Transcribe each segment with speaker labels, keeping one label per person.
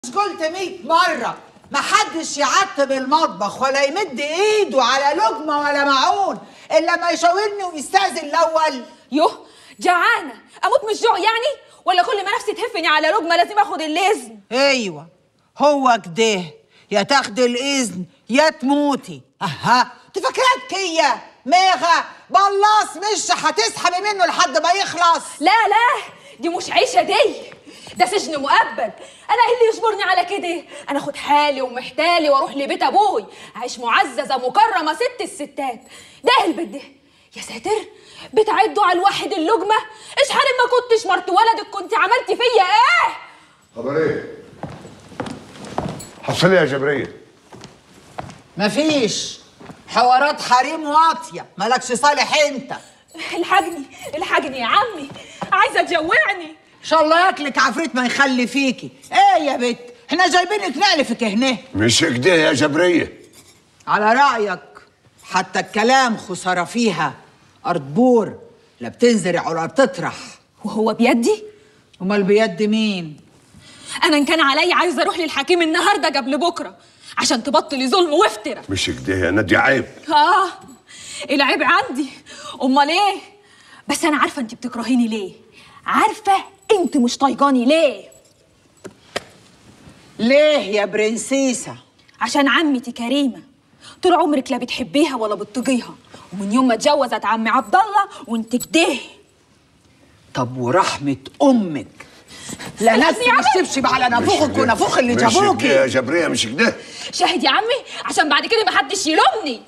Speaker 1: مش قلت 100 مرة محدش يعتب المطبخ ولا يمد ايده على لقمة ولا معون الا ما يشاورني ويستأذن الاول
Speaker 2: يوه جعانه اموت من الجوع يعني ولا كل ما نفسي تهفني على لقمه لازم اخد الاذن
Speaker 1: ايوه هو كده يا تاخدي الاذن يا تموتي اها انت فاكراك هي ميغا بلاص مش هتسحبي منه لحد ما يخلص
Speaker 2: لا لا دي مش عيشه دي ده سجن مؤبد انا ايه اللي يجبرني على كده انا اخد حالي ومحتالي واروح لبيت ابوي اعيش معززه مكرمه ست الستات ده إيه البيت ده يا ساتر بتعدوا على الواحد اللقمه ايش حال ما كنتش مرت ولدك كنت عملتي فيا ايه
Speaker 3: خبر ايه؟ حصل يا جبرية
Speaker 1: مفيش حوارات حريم واطية مالكش صالح انت
Speaker 2: الحقني الحقني يا عمي عايزه تجوعني
Speaker 1: ان شاء الله ياكلك عفريت ما يخلي فيكي ايه يا بت احنا جايبينك نعلفك هنا
Speaker 3: مش كده يا جبرية
Speaker 1: على رأيك حتى الكلام خسارة فيها أرض بور لا بتنزرع ولا بتطرح
Speaker 2: وهو بيدي
Speaker 1: أمال بيد مين؟
Speaker 2: انا ان كان عليا عايزه اروح للحكيم النهارده قبل بكره عشان تبطلي ظلم وافتراء
Speaker 3: مش كده يا نادي عيب
Speaker 2: اه العيب عندي امال ايه بس انا عارفه انت بتكرهيني ليه عارفه انت مش طايقاني ليه
Speaker 1: ليه يا برنسيسة؟
Speaker 2: عشان عمتي كريمه طول عمرك لا بتحبيها ولا بتطيقيها ومن يوم ما اتجوزت عمي عبد الله وانت كده
Speaker 1: طب ورحمة أمك لا ناس
Speaker 2: خلصني يا عمي.
Speaker 1: تشبشب على نافوخك
Speaker 3: كده.
Speaker 1: ونافوخ اللي
Speaker 3: مش كده يا
Speaker 1: جابوكي
Speaker 3: جبرية مش كده
Speaker 2: شاهد يا عمي عشان بعد كده محدش يلومني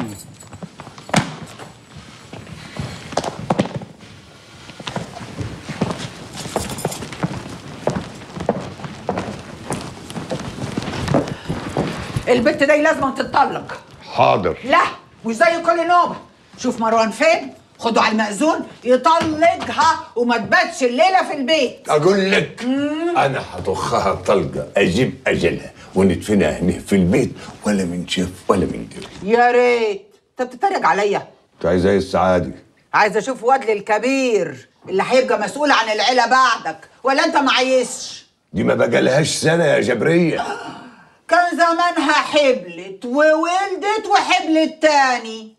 Speaker 1: البت دي لازم تتطلق
Speaker 3: حاضر
Speaker 1: لا مش زي كل نوبة شوف مروان فين خده على المأذون يطلقها وما تباتش الليلة في البيت
Speaker 4: اقول لك انا هطخها طلقه اجيب اجلها وندفنها هنا في البيت ولا من شاف ولا من دري
Speaker 1: يا ريت انت بتتريق عليا
Speaker 4: انت عايز ايه السعاده
Speaker 1: عايز اشوف وادلي الكبير اللي هيبقى مسؤول عن العيلة بعدك ولا انت معيش
Speaker 4: دي ما بقالهاش سنه يا جبريه
Speaker 1: كان زمانها حبلت وولدت وحبلت تاني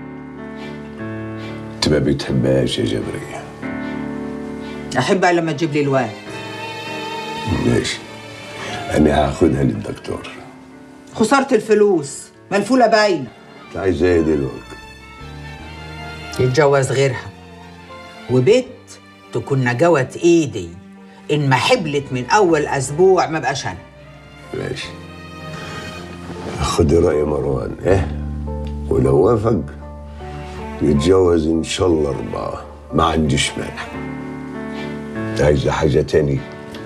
Speaker 4: انت ما بتحبهاش يا جبريه
Speaker 1: احبها لما تجيب لي الواد
Speaker 4: ماشي انا هاخدها للدكتور
Speaker 1: خسارة الفلوس ملفولة باينة
Speaker 4: انت عايز ايه دلوقتي
Speaker 1: يتجوز غيرها وبيت تكون نجوت ايدي ان ما حبلت من اول اسبوع ما بقاش انا
Speaker 4: ماشي خد راي مروان ايه ولو وافق يتجوز ان شاء الله اربعه ما عنديش مانع انت عايزه حاجه تاني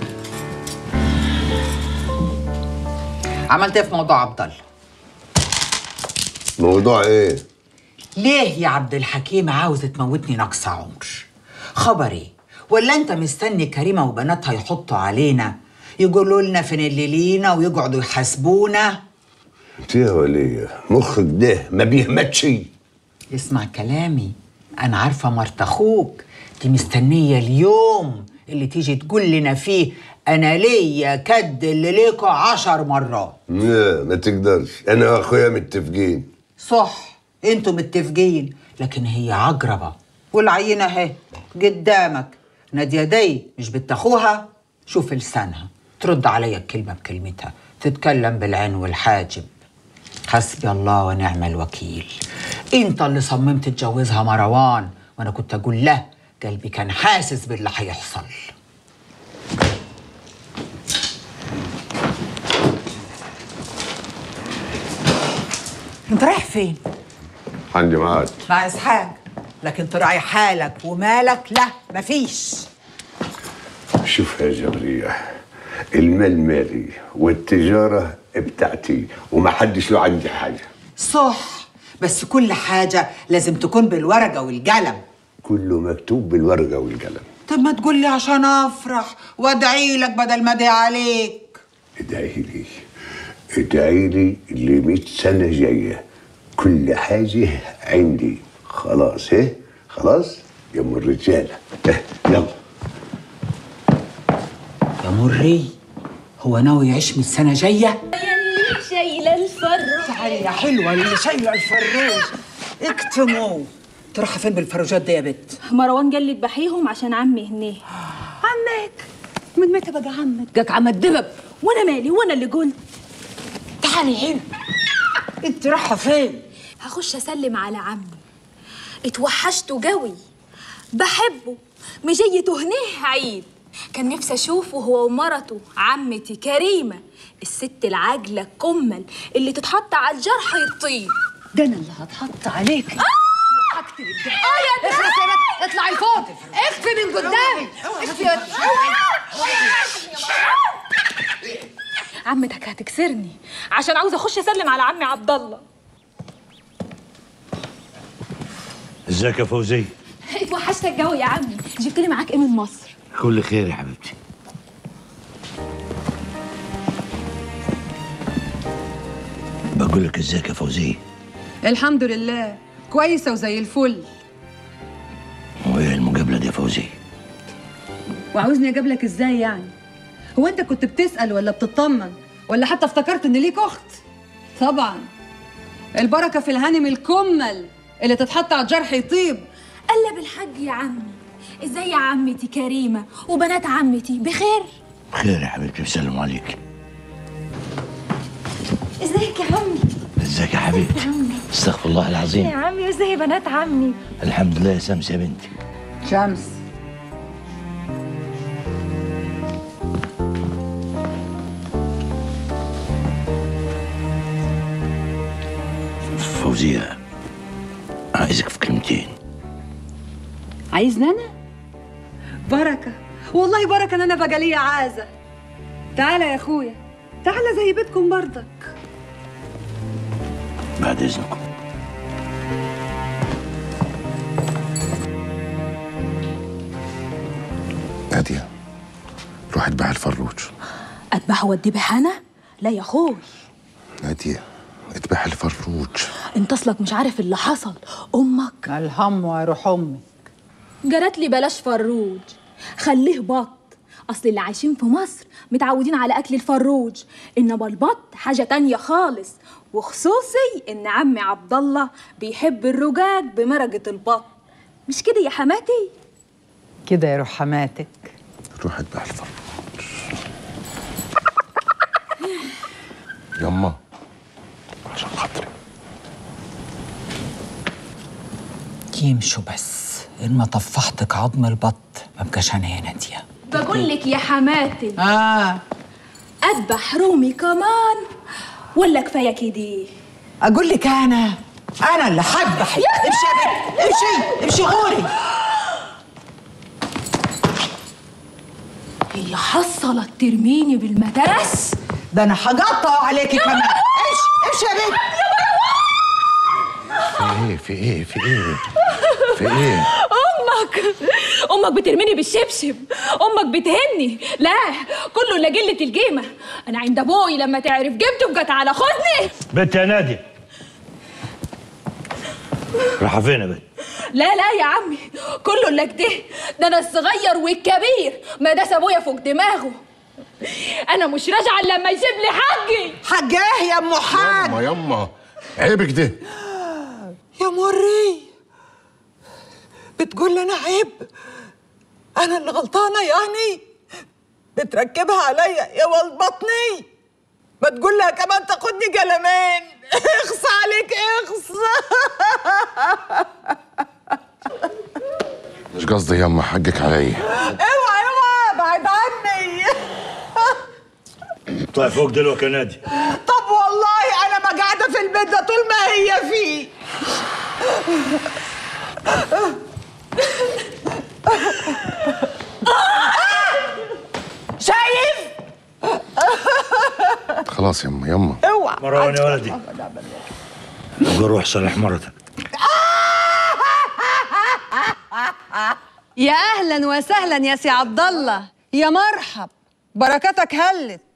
Speaker 1: عملت ايه في موضوع عبد الله
Speaker 4: موضوع ايه
Speaker 1: ليه يا عبد الحكيم عاوز تموتني نقص عمر خبري ولا انت مستني كريمه وبناتها يحطوا علينا يقولوا لنا فين اللي لينا ويقعدوا يحاسبونا
Speaker 4: انت يا وليه مخك ده ما بيهمتش
Speaker 1: اسمع كلامي انا عارفه مرت اخوك دي مستنيه اليوم اللي تيجي تقول لنا فيه انا ليا كد اللي ليكوا عشر مرات
Speaker 4: لا ما تقدرش انا واخويا متفقين
Speaker 1: صح انتوا متفقين لكن هي عجربه والعينه اهي قدامك ناديه دي مش بنت اخوها شوف لسانها ترد عليا الكلمه بكلمتها تتكلم بالعين والحاجب حسبي الله ونعم الوكيل انت اللي صممت تجوزها مروان وانا كنت اقول له قلبي كان حاسس باللي هيحصل انت رايح فين
Speaker 4: عندي ميعاد
Speaker 1: مع اسحاق لكن تراعي حالك ومالك لا مفيش
Speaker 4: شوف يا جبرية المال مالي والتجارة بتاعتي وما حدش له عندي حاجة
Speaker 1: صح بس كل حاجة لازم تكون بالورقة والقلم
Speaker 4: كله مكتوب بالورقة والقلم
Speaker 1: طب ما تقول لي عشان افرح وادعي لك بدل ما ادعي عليك
Speaker 4: ادعي لي ادعي لي لمئة سنة جاية كل حاجة عندي خلاص ايه خلاص يا ام الرجالة إيه، يلا
Speaker 1: يا مري هو ناوي يعيش من السنه جايه
Speaker 2: يلي شايله الفر
Speaker 1: تعالي يا حلوه اللي شايله الفروج اكتموا تروحي فين بالفروجات دي يا بت
Speaker 2: مروان قال لي تبحيهم عشان عمي هنيه
Speaker 1: عمك من متى بقى عمك
Speaker 2: جاك عم الدبب وانا مالي وانا اللي قلت
Speaker 1: تعالي هنا انت رايحه فين
Speaker 2: هخش اسلم على عمي اتوحشته قوي بحبه مجيته هنيه عيد كان نفسي اشوفه هو ومرته عمتي كريمه الست العاجله الكمل اللي تتحط على الجرح يطيب
Speaker 5: ده انا اللي هتحط عليك
Speaker 2: اه يا
Speaker 5: اخلص اطلعي فوق اخفي من قدامي اخفي
Speaker 2: عمتك هتكسرني عشان عاوزه اخش اسلم على عمي عبد الله
Speaker 6: ازيك يا فوزية؟
Speaker 2: اتوحشتك قوي يا عمي جبت لي معاك ايه من مصر
Speaker 6: كل خير يا حبيبتي بقول لك ازيك يا فوزية؟
Speaker 5: الحمد لله كويسه وزي الفل
Speaker 6: وايه المقابلة دي يا فوزية؟
Speaker 5: وعاوزني اجيب لك ازاي يعني هو انت كنت بتسال ولا بتطمن ولا حتى افتكرت ان ليك اخت طبعا البركه في الهانم الكمل اللي تتحط على الجرح يطيب
Speaker 2: قلب الحاج يا عمي ازاي يا عمتي كريمه وبنات عمتي بخير
Speaker 6: بخير يا حبيبتي بسلم عليك
Speaker 2: ازيك يا عمي
Speaker 6: ازيك يا حبيبتي؟ استغفر الله العظيم
Speaker 2: عمي وازاي بنات عمي
Speaker 6: الحمد لله يا سمس يا بنتي
Speaker 1: شمس
Speaker 6: فوزية عايزك في كلمتين
Speaker 5: عايزني انا بركه والله بركه ان انا بقى ليا عازه تعالى يا اخويا تعالى زي بيتكم برضك
Speaker 6: بعد اذنكم
Speaker 7: نادية روح اتبع الفروج
Speaker 2: اذبح وادي بحانه لا يا اخوي
Speaker 7: نادية اتبع الفروج
Speaker 2: انت اصلك مش عارف اللي حصل امك
Speaker 1: الهم واروح امي
Speaker 2: جرت لي بلاش فروج خليه بط اصل اللي عايشين في مصر متعودين على اكل الفروج انما البط حاجه تانية خالص وخصوصي ان عمي عبد الله بيحب الرجاج بمرقه البط مش كده يا حماتي
Speaker 1: كده يا روح حماتك
Speaker 7: روح اتبع الفروج يما عشان خاطري
Speaker 1: يمشوا بس ان ما طفحتك عظم البط ما بقاش انا يا ناديه
Speaker 2: بقول لك يا حماتي
Speaker 1: اه
Speaker 2: اذبح رومي كمان ولا كفايه كده
Speaker 1: اقول لك انا انا اللي هذبحك امشي يا بنت امشي امشي غوري
Speaker 2: هي حصلت ترميني بالمدرس
Speaker 1: ده انا هقطع عليكي كمان امشي امشي يا بنت
Speaker 7: في ايه في ايه في ايه في ايه
Speaker 2: امك امك بترميني بالشبشب امك بتهني لا كله الا قله القيمه انا عند ابوي لما تعرف جبته وجت على خدني
Speaker 6: بنت يا نادي رايحة فين يا بنت؟
Speaker 2: لا لا يا عمي كله الا كده ده انا الصغير والكبير ما داس ابويا فوق دماغه انا مش راجعه إلا لما يسيب لي حقي
Speaker 1: حجاه يا ام حاج
Speaker 7: يما يما عيبك ده
Speaker 1: يا مري بتقول انا عيب انا اللي غلطانه يعني بتركبها عليا يا ولد بطني ما تقول لها كمان تاخدني قلمين اخص عليك اخص
Speaker 7: مش قصدي يما حقك عليا
Speaker 1: اوعى اوعى بعد عني
Speaker 6: طيب فوق دلوقتي يا نادي
Speaker 1: طب والله انا ما قاعده في البيت ده طول ما هي فيه شايف
Speaker 7: خلاص يما يما
Speaker 1: اوعى
Speaker 6: مروان يا ولدي ابقى روح صالح مرتك
Speaker 5: يا اهلا وسهلا يا سي عبد الله يا مرحب بركتك هلت